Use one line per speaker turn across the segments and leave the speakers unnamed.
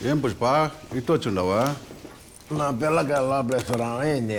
ఏం పుష్ప ఇటు వచ్చిండవా
నా పిల్లకి లోపలేశ్వరం అయింది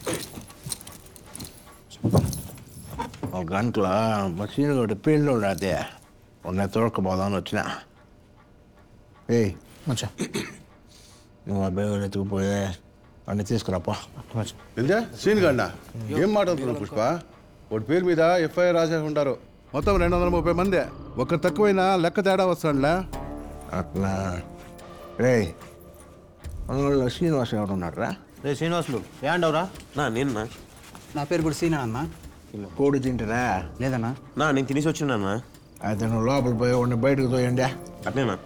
ఒక గంటలో మసీన్ ఒకటి పెళ్ళి ఉండదు ఉన్న తోడుకుపోదామని వచ్చిన ఏయ్
మచ్చా
నువ్వు ఆ బేగులు ఎత్తుకుపోయి అన్ని తీసుకురాపో
మచ్చా
ఏందే సీన్ గండ ఏం మాట్లాడుతున్నావు పుష్ప ఒకటి పేరు మీద ఎఫ్ఐఆర్ రాసేసి ఉంటారు మొత్తం రెండు వందల ముప్పై మంది ఒక్క తక్కువైనా లెక్క తేడా వస్తాడులే
అట్లా రే అందులో శ్రీనివాస్ ఎవరు ఉన్నారా
రే శ్రీనివాసులు ఏ అండవురా
నా నేను
నా పేరు కూడా సీనా అన్న
కోడి తింటారా
లేదన్నా
నా నేను తినేసి వచ్చిండన్నా
అయితే నువ్వు లోపల పోయి ఉండి బయటకు తోయండి
అట్నేనా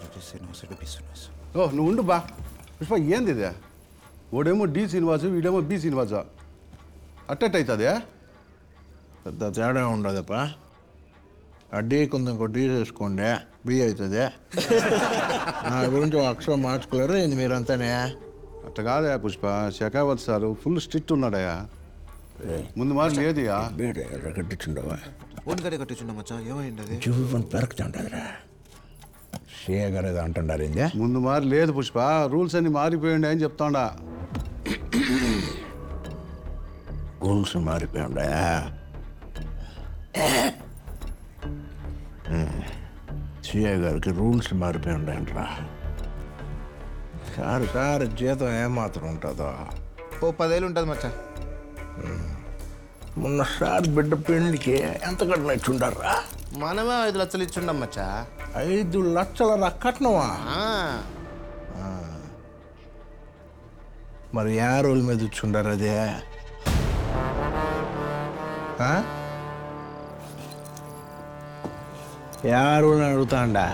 ఓ నువ్వు ఉండు బా పుష్ప ఏంది ఇది ఓడేమో డి శ్రీనివాసు వీడేమో బి శ్రీనివాసు అట్టట్ అవుతుంది
పెద్ద తేడా ఉండదప్ప ఆ డీ కొంచెం ఇంకో డీ చేసుకోండి బి అవుతుంది నా గురించి ఒక అక్షరం మార్చుకోలేరు ఏంది మీరంతానే
అట్ట కాదయా Pushpa Shekhawat sir full strict ఉన్నాడయా ముందు మాట లేదుయా
బీడ కట్టించుండవా
ఓన్గానే కట్టించున్నా మచ్చా ఏమైంది అది
చూపని పెరకుతుండదురా షే గారు ఏదో అంటున్నారు ఏంది
ముందు మారి లేదు పుష్ప రూల్స్ అన్ని మారిపోయింది అని చెప్తాడా
రూల్స్ మారిపోయి ఉండయా సిఐ గారికి రూల్స్ మారిపోయి ఉండయంట్రా సార్ సార్ జీతం ఏమాత్రం ఉంటుందో
ఓ పదేళ్ళు ఉంటుంది మచ్చా
మొన్న సార్ బిడ్డ పెళ్లికి ఎంత కట్టినచ్చుండారా
మనమే ఐదు లక్షలు ఇచ్చుండం మచ్చా
ఐదు లక్షల రా కట్నమా
ఆ,
మరి ఏ రోజుల మీద ఇచ్చుండారు అదే ఆ? ఏ రోజులు అడుగుతాండా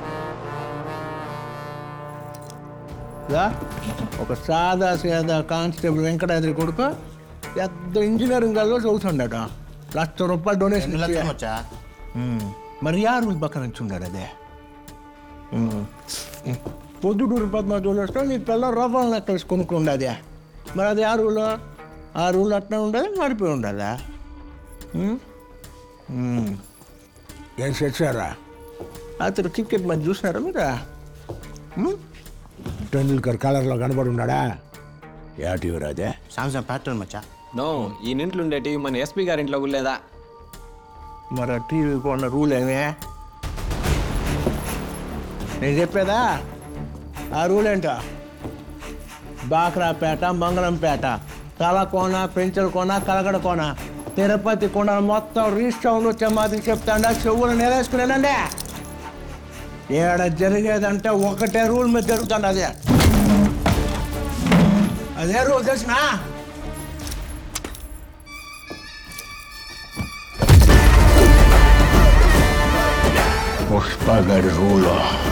రా, ఒక సాదా సాదా కానిస్టేబుల్ వెంకటాద్రి కొడుకు పెద్ద ఇంజనీరింగ్ కాలేజ్లో చదువుతుండట లక్ష రూపాయలు డొనేషన్
ఎన్ని
ఇచ్చి-
లక్షలు మచ్చా
ఉమ్. మరి యారు పక్కన ఇచ్చుండారు అదే ఉమ్. పొద్దుటూరు పద్నాలుగు వస్తే నీ పిల్ల రవ్వ నెక్లెస్ కొనుక్కుండి అదే మరి అది ఆ రూలో ఆ రూల్ అట్లా ఉండదు మారిపోయి ఉండాలా ఉమ్? ఉమ్. ఏం చేశారా అతను క్రికెట్ మ్యాచ్ చూసినారా మీరు ఉమ్? టెండూల్కర్ కలర్లో కనబడి ఉన్నాడా యాటివి రాదే
సామ్సంగ్ ప్యాటర్న్ మచ్చా
నో ఈ ఇంట్లో ఉండే టీవీ మన ఎస్పీ గారి ఇంట్లో లేదా
మరి ఆ టీవీ కొన్న రూల్ ఏమే నేను చెప్పేదా ఆ రూల్ ఏంటో బాక్రాపేట మంగళంపేట తలకోన పెంచల కోన కలగడ కోన తిరుపతి కొండ మొత్తం రీస్టౌన్ వచ్చే మాదిరి చెప్తాండా చెవులు నేరేసుకునేనండి ఏడ జరిగేదంటే ఒకటే రూల్ మీద జరుగుతుంది అదే అదే రూల్ తెలిసిన పుష్పగడ్ రూల్